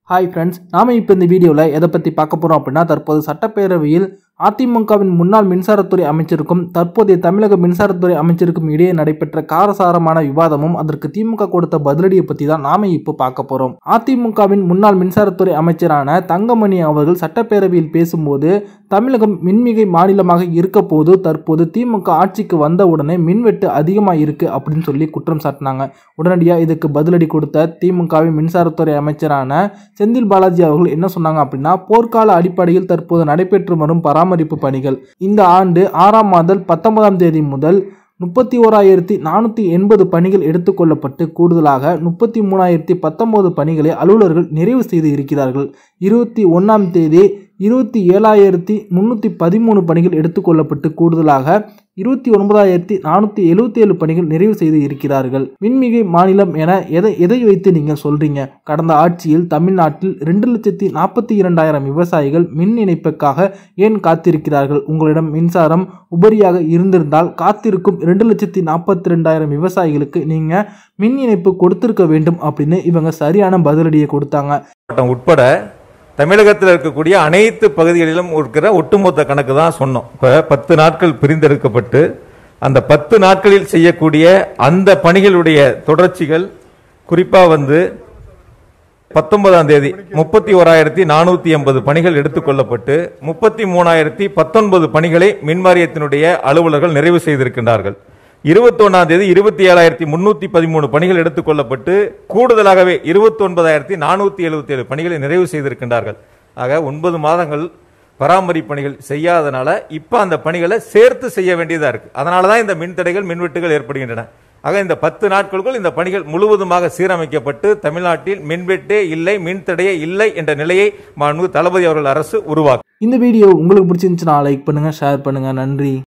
hi friends நாம இப்போ இந்த வீடியோவில் எதை பற்றி பார்க்க போகிறோம் அப்படின்னா தற்போது சட்டப்பேரவையில் அதிமுகவின் முன்னாள் மின்சாரத்துறை அமைச்சருக்கும் தற்போதைய தமிழக மின்சாரத்துறை அமைச்சருக்கும் இடையே நடைபெற்ற காரசாரமான விவாதமும் அதற்கு திமுக கொடுத்த பதிலடியை பற்றி தான் நாம இப்போ பார்க்க போகிறோம் அதிமுகவின் முன்னாள் மின்சாரத்துறை அமைச்சரான தங்கமணி அவர்கள் சட்டப்பேரவையில் பேசும்போது தமிழகம் மின்மிகை மாநிலமாக இருக்க போது தற்போது திமுக ஆட்சிக்கு வந்த உடனே மின்வெட்டு அதிகமாக இருக்கு அப்படின்னு சொல்லி குற்றம் சாட்டினாங்க உடனடியாக இதுக்கு பதிலடி கொடுத்த திமுகவின் மின்சாரத்துறை அமைச்சரான செந்தில் பாலாஜி அவர்கள் என்ன சொன்னாங்க அப்படின்னா போர்க்கால அடிப்படையில் தற்போது நடைபெற்று வரும் பராமரிப்பு பணிகள் இந்த ஆண்டு ஆறாம் மாதம் பத்தொன்பதாம் தேதி முதல் முப்பத்தி ஓராயிரத்தி நானூற்றி எண்பது பணிகள் எடுத்துக்கொள்ளப்பட்டு கூடுதலாக முப்பத்தி மூணாயிரத்தி பத்தொன்பது பணிகளை அலுவலர்கள் நிறைவு செய்து இருக்கிறார்கள் இருபத்தி ஒன்றாம் தேதி இருபத்தி ஏழாயிரத்தி முந்நூற்றி பதிமூணு பணிகள் எடுத்துக்கொள்ளப்பட்டு கூடுதலாக இருபத்தி ஒன்பதாயிரத்தி நானூற்றி எழுபத்தி ஏழு பணிகள் நிறைவு செய்து இருக்கிறார்கள் மின்மிகை மாநிலம் என எதை எதை வைத்து நீங்கள் சொல்றீங்க கடந்த ஆட்சியில் தமிழ்நாட்டில் ரெண்டு லட்சத்தி நாற்பத்தி இரண்டாயிரம் விவசாயிகள் மின் இணைப்புக்காக ஏன் காத்திருக்கிறார்கள் உங்களிடம் மின்சாரம் உபரியாக இருந்திருந்தால் காத்திருக்கும் ரெண்டு லட்சத்தி நாற்பத்தி ரெண்டாயிரம் விவசாயிகளுக்கு நீங்கள் மின் இணைப்பு கொடுத்திருக்க வேண்டும் அப்படின்னு இவங்க சரியான பதிலடியை கொடுத்தாங்க மாவட்டம் உட்பட தமிழகத்தில் இருக்கக்கூடிய அனைத்து பகுதிகளிலும் இருக்கிற ஒட்டுமொத்த கணக்கு தான் சொன்னோம் இப்போ பத்து நாட்கள் பிரிந்தெடுக்கப்பட்டு அந்த பத்து நாட்களில் செய்யக்கூடிய அந்த பணிகளுடைய தொடர்ச்சிகள் குறிப்பாக வந்து பத்தொன்பதாம் தேதி முப்பத்தி ஓராயிரத்தி நானூத்தி எண்பது பணிகள் எடுத்துக்கொள்ளப்பட்டு முப்பத்தி மூணாயிரத்தி பத்தொன்பது பணிகளை மின்வாரியத்தினுடைய அலுவலர்கள் நிறைவு செய்திருக்கின்றார்கள் இருபத்தொன்னாம் தேதி இருபத்தி ஏழாயிரத்தி முன்னூத்தி பதிமூணு பணிகள் எடுத்துக்கொள்ளப்பட்டு கூடுதலாகவே இருபத்தி ஒன்பதாயிரத்தி நானூத்தி எழுபத்தி ஏழு பணிகளை நிறைவு செய்திருக்கின்றார்கள் ஆக ஒன்பது மாதங்கள் பராமரிப்பு பணிகள் செய்யாதனால இப்ப அந்த பணிகளை சேர்த்து செய்ய வேண்டியதா இருக்கு அதனால தான் இந்த மின்தடைகள் மின்வெட்டுகள் ஏற்படுகின்றன ஆக இந்த பத்து நாட்களுக்குள் இந்த பணிகள் முழுவதுமாக சீரமைக்கப்பட்டு தமிழ்நாட்டில் மின்வெட்டே இல்லை மின்தடையே இல்லை என்ற நிலையை மாண்பு தளபதி அவர்கள் அரசு உருவாக்கும் இந்த வீடியோ உங்களுக்கு பிடிச்சிருந்துச்சுன்னா லைக் பண்ணுங்க ஷேர் பண்ணுங்க நன்றி